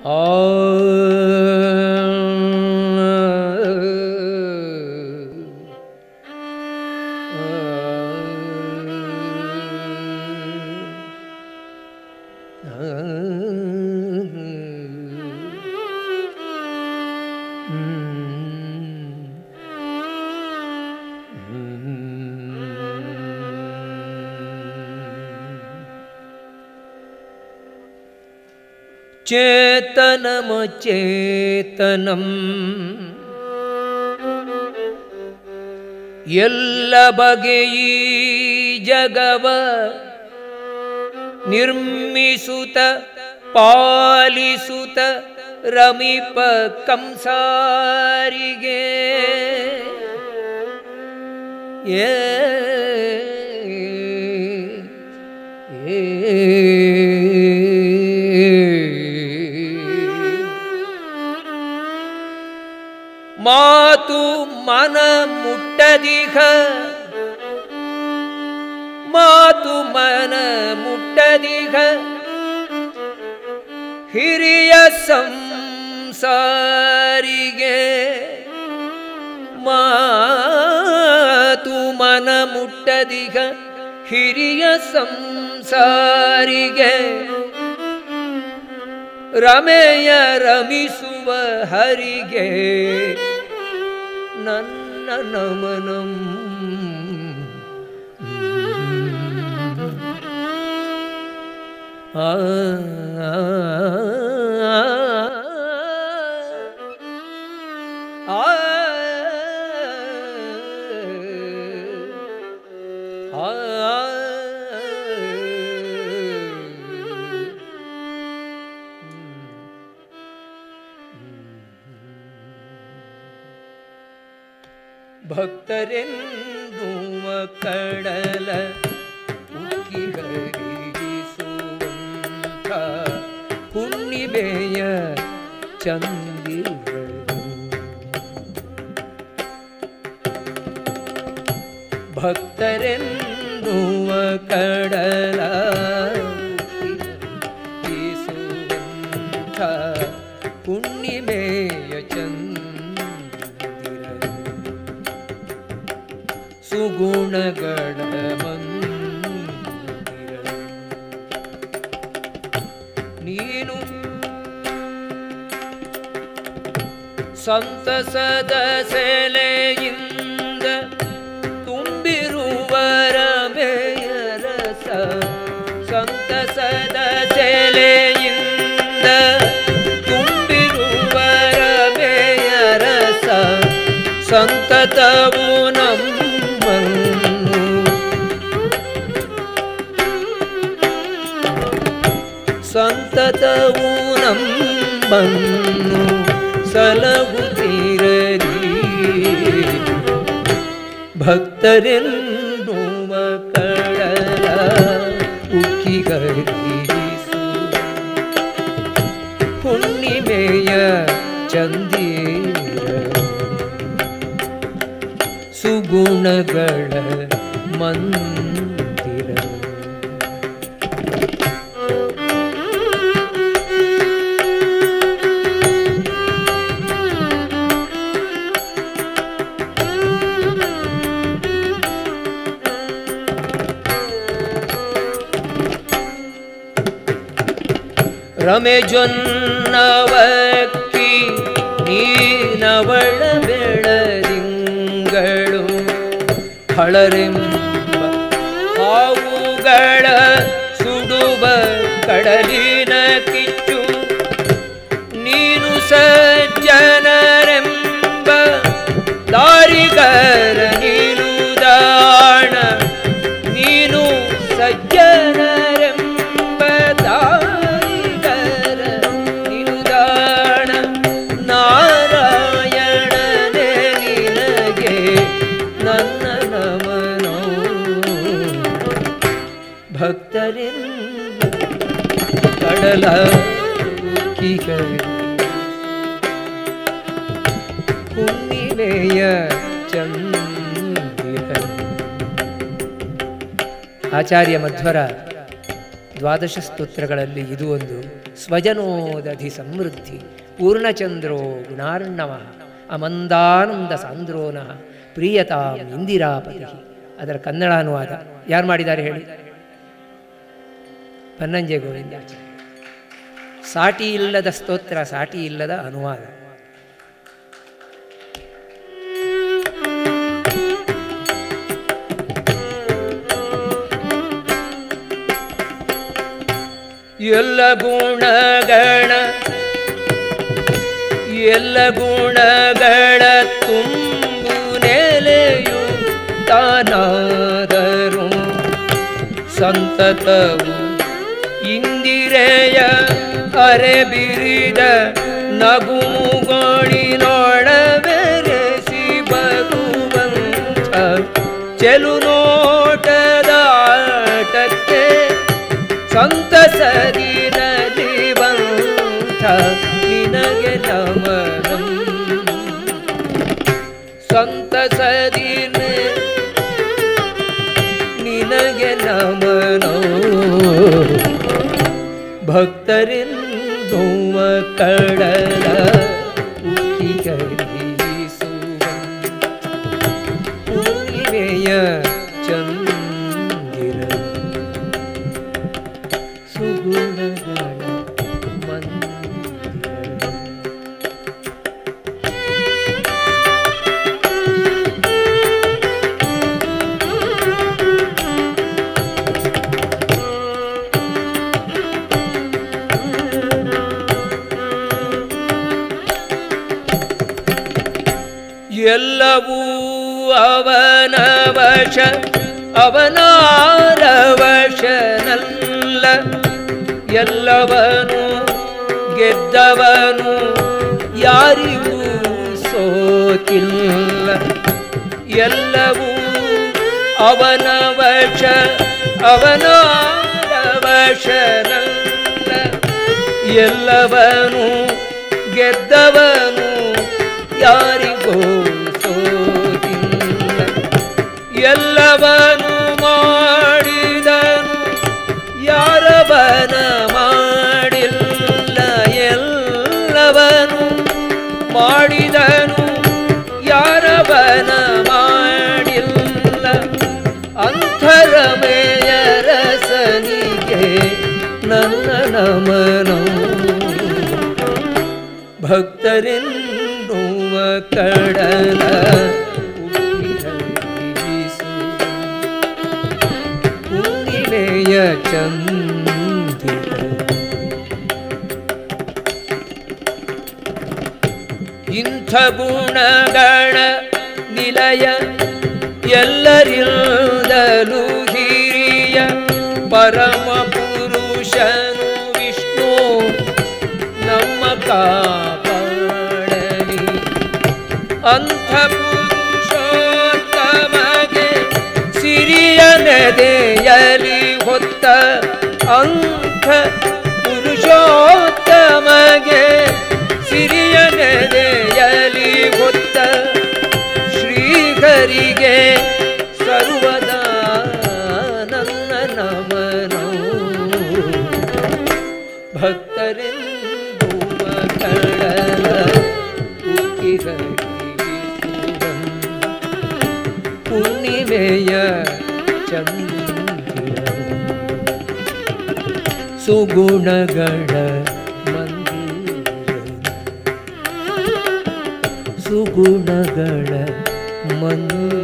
ಚೇತನಮಚೇತನಂ ಎಲ್ಲ ಬಗೆಯೀ ಜಗವ ನಿರ್ಮಿಸುತ್ತ ಪಾಲಿಸುತ್ತ ರಮಿಪ ಕಂಸಾರಿಗೆ ಏ ಮಾತು ಮನ ಮುಟ್ಟದಿಹ ಮಾತು ಮನ ಮುಟ್ಟದಿಹ ಹಿರಿಯ ಸಂಸಾರಿಗೆ ಮಾತು ಮನ ಮುಟ್ಟದಿಗ ಹಿರಿಯ ಸಂಸಾರಿಗೆ ರಮೆಯ ರಮಿಸುವ ಹರಿಗೆ ನನ್ನ ನಮನಂ ಆ ಆ ಭಕ್ತರೆನ್ನುವ ಕಡಲ ಉಕ್ಕಿ ಹರಿಸುವಂಥ ಹುಣ್ಣಿಮೆಯ ಚಂದಿರರು ಭಕ್ತರೆನ್ನುವ ಕಡಲ ಬೀಸುವಂಥ ಹುಣ್ಣಿಮೆಯ ಚಂದಿರರು ಸುಗುಣಗಳ ಮಂದಿರರು ನೀನು ಸಂತಸದ ಸೆಲೆಯಿಂದ ತುಂಬಿರುವ ರಮೆಯರಸ ಸಂತಸದ ಸೆಲೆಯಿಂದ ತುಂಬಿರುವ ರಮೆಯರಸ ಸಂತತವು ನಮ್ಮನ್ನು ಸಂತತವು ನಮ್ಮನ್ನು ಸಲಹುತ್ತಿರಲಿ ಭಕ್ತರೆನ್ನುವ ಕಡಲ ಉಕ್ಕಿಗರಿಸು ಹುಣ್ಣಿಮೆಯ ಚಂದಿರ ಸುಗುಣಗಳ ಮಂದಿರ ರಮೆಜೊನ್ನವಕ್ಕಿ ನೀನವಳ ಬೆಳದಿಂಗಳು ಹಳರೆಂಬ ಹಾವುಗಳ ಸುಡುವ ಕಡಲಿನ ಕಿಚ್ಚು ನೀನು ಸಜ್ಜನರೆಂಬ ದಾರಿಗರ ನೀನು ದಾಣ ನೀನು ಸಜ್ಜನರೆಂಬ ದಾರಿಗರ ನೀನು ದಾಣ ನಾರಾಯಣನೇ ನಿನಗೆ ನನ್ನ ನಮನೋ ಭಕ್ತರೆಂದು ಕಡಲ ಕಿಗರಿ ಹುಣ್ಣಿಮೆಯ ಚಂದಿರ ಆಚಾರ್ಯ ಮಧ್ವರ ದ್ವಾದಶ ಸ್ತೋತ್ರಗಳಲ್ಲಿ ಇದು ಒಂದು ಸ್ವಜನೋದಧಿ ಸಮೃದ್ಧಿ ಪೂರ್ಣಚಂದ್ರೋ ಗುಣಾರ್ಣವ ಅಮಂದಾನಂದ ಸಾಂದ್ರೋನಃ ಪ್ರಿಯತಾಂ ಇಂದಿರಾಪತಿ ಅದರ ಕನ್ನಡ ಅನುವಾದ ಯಾರು ಮಾಡಿದ್ದಾರೆ ಹೇಳಿ ಪನ್ನಂಜೆ ಗೋವಿಂದಾಚಾರ್ಯ ಸಾಟಿ ಇಲ್ಲದ ಸ್ತೋತ್ರ ಸಾಟಿ ಇಲ್ಲದ ಅನುವಾದ ಎಲ್ಲ ಗುಣಗಣ ಎಲ್ಲ ಗುಣಗಳ ತುಂಬು ನೆಲೆಯು ತಾನಾದರು ಸಂತತವು ಇಂದಿರೆಯ ಅರೆ ಬಿರಿದ ನಗುಮುಗಳಿನೊಳಬೆರೆಸಿ ಬಗುವಂಥ ಚೆಲು ನೋಟದ ಆಟಕ್ಕೆ ಸಂತಸದಿರಲಿ ಬಂಥ ನಿನಗೆ ನಮನಂ ಸಂತಸದಿನ ನಿನಗೆ ನಮನೋ ಭಕ್ತರೆಂದುವ ಕಡಲ ಉಕ್ಕಿಗರಿಸುವ ಪೂರ್ಣಿಮೆಯ ಚಂದಿರ ಸುಗುಣಗಳ ಮಂದಿರ ಎಲ್ಲವೂ ಅವನ ವಶ ಅವನಾರ ವಶನಲ್ಲ ಎಲ್ಲವನು ಗೆದ್ದವನು ಯಾರಿಗೂ ಸೋತಿಲ್ಲ ಎಲ್ಲವೂ ಅವನ ವಶ ಅವನಾರ ವಶನಲ್ಲ ಎಲ್ಲವನು ಗೆದ್ದವನು ಯಾರಿಗೋ ಸೋತಿಲ್ಲ ಎಲ್ಲವನು ಮಾಡಿದನು ಯಾರವನ ಮಾಡಿಲ್ಲ ಎಲ್ಲವನು ಮಾಡಿದನು ಯಾರವನ ಮಾಡಿಲ್ಲ ಅಂಥರಮೆಯ ರಸನಿಗೆ ನನ್ನ ನಮನೋ ಭಕ್ತರೆನ್ನುವ ಕಡಲ ಉಕ್ಕಿಹರಿಸುವ ಹುಣ್ಣಿಮೆಯ ಚಂದಿರ ಇಂಥ ಗುಣಗಳ ನಿಲಯ ಎಲ್ಲರಿಂದಲೂ ಹಿರಿಯ ಪರಮ ಪುರುಷನು ವಿಷ್ಣು ನಮ್ಮ ಕಾಪಾಡಲಿ ಅಂಥ ಪುರುಷೋತ್ತಮಗೆ ಸಿರಿಯ ನೆದೆಯಲಿ ಹೊತ್ತ ಅಂಥ ಪುರುಷೋತ್ತಮಗೆ ಸಿರಿಯ ನೆದೆಯಲಿ ಹೊತ್ತ ಶ್ರೀಹರಿಗೆ ಸರ್ವದಾ ನನ್ನ ನಮನೋ ಭಕ್ತರೆಂಬುವ ಕಡಲ ಉಕ್ಕಿಹರಿಸುವಂ ಹುಣ್ಣಿಮೆಯ ಚಂದಿರ ಸುಗುಣಗಳ ಮಂದಿರ ಸುಗುಣಗಳ ಮಂದಿರ